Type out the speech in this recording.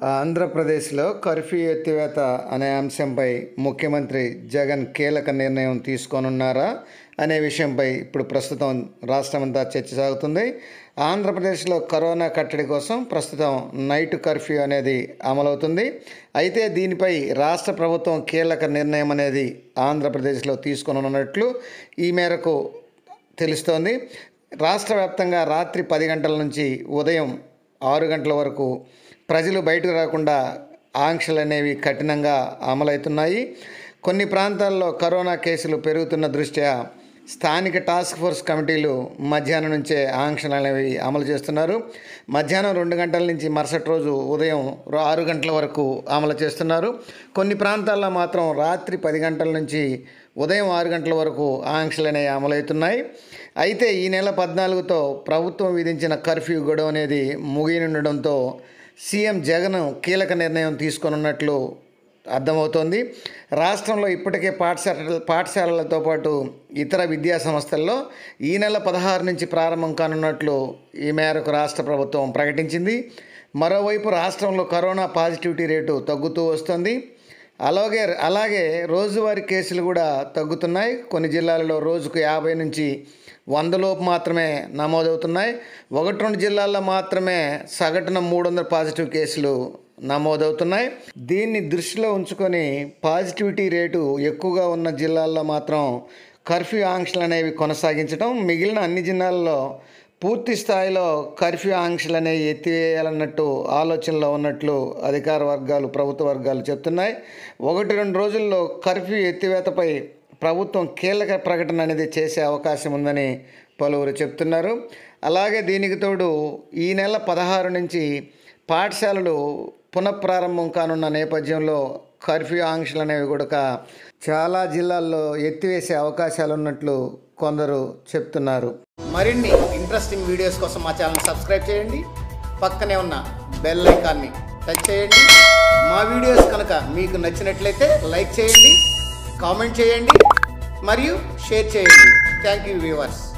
ఆంధ్రప్రదేశ్లో కర్ఫ్యూ ఎత్తివేత అనే అంశంపై ముఖ్యమంత్రి జగన్ కీలక నిర్ణయం తీసుకోనున్నారా అనే విషయంపై ఇప్పుడు ప్రస్తుతం రాష్ట్రమంతా చర్చ సాగుతుంది ఆంధ్రప్రదేశ్లో కరోనా కట్టడి కోసం ప్రస్తుతం నైట్ కర్ఫ్యూ అనేది అమలవుతుంది అయితే దీనిపై రాష్ట్ర ప్రభుత్వం కీలక నిర్ణయం అనేది ఆంధ్రప్రదేశ్లో తీసుకోనున్నట్లు ఈ మేరకు తెలుస్తోంది రాష్ట్ర వ్యాప్తంగా రాత్రి పది గంటల నుంచి ఉదయం ఆరు గంటల వరకు ప్రజలు బయటకు రాకుండా ఆంక్షలు అనేవి కఠినంగా అమలవుతున్నాయి కొన్ని ప్రాంతాల్లో కరోనా కేసులు పెరుగుతున్న దృష్ట్యా స్థానిక టాస్క్ ఫోర్స్ కమిటీలు మధ్యాహ్నం నుంచే ఆంక్షలు అనేవి అమలు చేస్తున్నారు మధ్యాహ్నం రెండు గంటల నుంచి మరుసటి రోజు ఉదయం ఆరు గంటల వరకు అమలు చేస్తున్నారు కొన్ని ప్రాంతాల్లో మాత్రం రాత్రి పది గంటల నుంచి ఉదయం ఆరు గంటల వరకు ఆంక్షలు అనేవి అమలవుతున్నాయి అయితే ఈ నెల పద్నాలుగుతో ప్రభుత్వం విధించిన కర్ఫ్యూ గడువు అనేది ముగియనుండడంతో సీఎం జగన్ కీలక నిర్ణయం తీసుకొనున్నట్లు అర్థమవుతోంది రాష్ట్రంలో ఇప్పటికే పాఠశాల పాఠశాలలతో పాటు ఇతర విద్యా సంస్థల్లో ఈ నెల పదహారు నుంచి ప్రారంభం కానున్నట్లు ఈ మేరకు రాష్ట్ర ప్రభుత్వం ప్రకటించింది మరోవైపు రాష్ట్రంలో కరోనా పాజిటివిటీ రేటు తగ్గుతూ వస్తుంది అలాగే అలాగే రోజువారీ కేసులు కూడా తగ్గుతున్నాయి కొన్ని జిల్లాలలో రోజుకు యాభై నుంచి వందలోపు మాత్రమే నమోదవుతున్నాయి ఒకటి రెండు జిల్లాల్లో మాత్రమే సగటున మూడు వందల పాజిటివ్ కేసులు నమోదవుతున్నాయి దీన్ని దృష్టిలో ఉంచుకొని పాజిటివిటీ రేటు ఎక్కువగా ఉన్న జిల్లాల్లో మాత్రం కర్ఫ్యూ ఆంక్షలు అనేవి కొనసాగించడం మిగిలిన అన్ని జిల్లాల్లో పూర్తి స్థాయిలో కర్ఫ్యూ ఆంక్షలు అనేవి ఎత్తివేయాలన్నట్టు ఆలోచనలో ఉన్నట్లు అధికార వర్గాలు ప్రభుత్వ వర్గాలు చెప్తున్నాయి ఒకటి రెండు రోజుల్లో కర్ఫ్యూ ఎత్తివేతపై ప్రభుత్వం కీలక ప్రకటన అనేది చేసే అవకాశం ఉందని పలువురు చెప్తున్నారు అలాగే దీనికి తోడు ఈ నెల పదహారు నుంచి పాఠశాలలు పునఃప్రారంభం కానున్న నేపథ్యంలో కర్ఫ్యూ ఆంక్షలు అనేవి కూడా చాలా జిల్లాల్లో ఎత్తివేసే అవకాశాలు ఉన్నట్లు కొందరు చెప్తున్నారు మరిన్ని ఇంట్రెస్టింగ్ వీడియోస్ కోసం మా ఛానల్ సబ్స్క్రైబ్ చేయండి పక్కనే ఉన్న బెల్ ఐకాన్ని టచ్ చేయండి మా వీడియోస్ కనుక మీకు నచ్చినట్లయితే లైక్ చేయండి కామెంట్ చేయండి మరియు షేర్ చేయండి థ్యాంక్ యూ వ్యూవర్స్